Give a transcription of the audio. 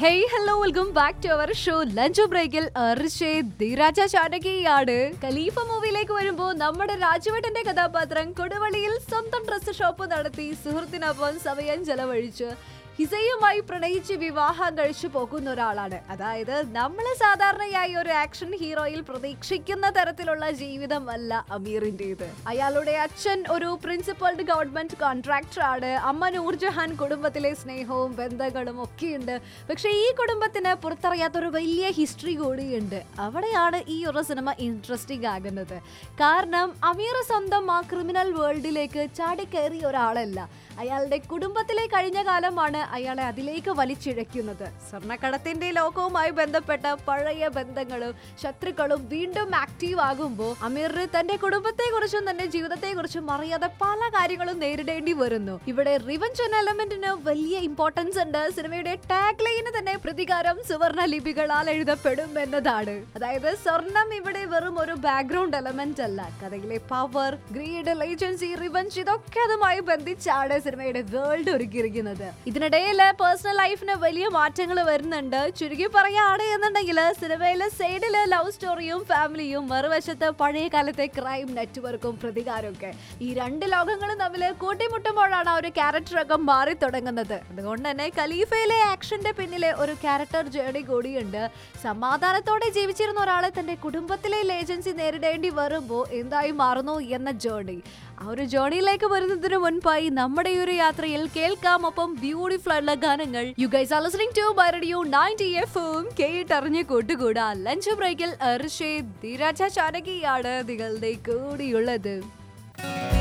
hey hello welcome back to our show lunch ബ്രേക്കിൽ ധീരാജ ചാനകിയാണ് ഖലീഫ മൂവിയിലേക്ക് വരുമ്പോൾ നമ്മുടെ രാജുവേട്ടന്റെ കഥാപാത്രം കൊടുവള്ളിയിൽ സ്വന്തം ഡ്രസ് ഷോപ്പ് നടത്തി സുഹൃത്തിനൊപ്പം സമയം ചെലവഴിച്ച് ഹിസയുമായി പ്രണയിച്ച് വിവാഹം കഴിച്ചു പോകുന്ന ഒരാളാണ് അതായത് നമ്മൾ സാധാരണയായി ഒരു ആക്ഷൻ ഹീറോയിൽ പ്രതീക്ഷിക്കുന്ന തരത്തിലുള്ള ജീവിതമല്ല അമീറിന്റേത് അയാളുടെ അച്ഛൻ ഒരു പ്രിൻസിപ്പൽഡ് ഗവൺമെന്റ് കോൺട്രാക്ടർ ആണ് അമ്മ നൂർജഹാൻ കുടുംബത്തിലെ സ്നേഹവും ബന്ധങ്ങളും ഒക്കെയുണ്ട് പക്ഷെ ഈ കുടുംബത്തിന് പുറത്തറിയാത്തൊരു വലിയ ഹിസ്റ്ററി കൂടിയുണ്ട് അവിടെയാണ് ഈ ഒരു സിനിമ ഇൻട്രസ്റ്റിംഗ് ആകുന്നത് കാരണം അമീർ സ്വന്തം ആ ക്രിമിനൽ വേൾഡിലേക്ക് ചാടിക്കയറിയ ഒരാളല്ല അയാളുടെ കുടുംബത്തിലെ കഴിഞ്ഞ കാലമാണ് അയാളെ അതിലേക്ക് വലിച്ചിഴയ്ക്കുന്നത് സ്വർണ്ണക്കടത്തിന്റെ ലോകവുമായി ബന്ധപ്പെട്ട പഴയ ബന്ധങ്ങളും ശത്രുക്കളും വീണ്ടും ആക്റ്റീവ് ആകുമ്പോൾ അമീറിന് തന്റെ കുടുംബത്തെ കുറിച്ചും തന്റെ ജീവിതത്തെ കുറിച്ചും അറിയാതെ പല കാര്യങ്ങളും നേരിടേണ്ടി വരുന്നു ഇവിടെ റിവഞ്ച് എന്ന എലമെന്റിന് വലിയ ഇമ്പോർട്ടൻസ് ഉണ്ട് സിനിമയുടെ ടാഗ് ലൈന് തന്നെ പ്രതികാരം സുവർണ ലിപികളാൽ എഴുതപ്പെടും എന്നതാണ് അതായത് സ്വർണം ഇവിടെ വെറും ഒരു ബാക്ക്ഗ്രൗണ്ട് എലമെന്റ് അല്ല കഥയിലെ പവർ ഗ്രീഡ് ഏജൻസി റിവഞ്ച് ഇതൊക്കെ അതുമായി ബന്ധിച്ചാണ് സിനിമയുടെ വേൾഡ് ഒരുക്കിയിരിക്കുന്നത് ഇതിനിടയിൽ പേഴ്സണൽ ലൈഫിന് വലിയ മാറ്റങ്ങൾ വരുന്നുണ്ട് ചുരുക്കി പറയാണ് എന്നുണ്ടെങ്കിൽ സിനിമയിലെ സൈഡില് ലവ് സ്റ്റോറിയും ഫാമിലിയും മറുവശത്ത് പഴയ കാലത്തെ ക്രൈം നെറ്റ്വർക്കും പ്രതികാരമൊക്കെ ഈ രണ്ട് ലോകങ്ങളും തമ്മിൽ കൂട്ടിമുട്ടുമ്പോഴാണ് ആ ഒരു ക്യാരക്ടറൊക്കെ മാറി തുടങ്ങുന്നത് അതുകൊണ്ട് തന്നെ ഖലീഫയിലെ ആക്ഷന്റെ പിന്നിലെ ഒരു ക്യാരക്ടർ ജേർണി കൂടിയുണ്ട് സമാധാനത്തോടെ ജീവിച്ചിരുന്ന ഒരാളെ തന്റെ കുടുംബത്തിലെ ഏജൻസി നേരിടേണ്ടി വരുമ്പോൾ എന്തായി മാറുന്നു എന്ന ജേർണി ആ ഒരു ജേർണിയിലേക്ക് വരുന്നതിന് മുൻപായി നമ്മുടെ ഈ ഒരു യാത്രയിൽ കേൾക്കാം ഒപ്പം ബ്യൂട്ടിഫുൾ ആയിട്ടുള്ള ഗാനങ്ങൾ you guys are listening to by radio 90 എഫും കേട്ടറിഞ്ഞ് കൂട്ടുകൂടാ ലഞ്ച് ബ്രേക്കിൽ അർഷേ ധീരാജ ചാനകിയാണ് നിങ്ങളുടെ കൂടിയുള്ളത്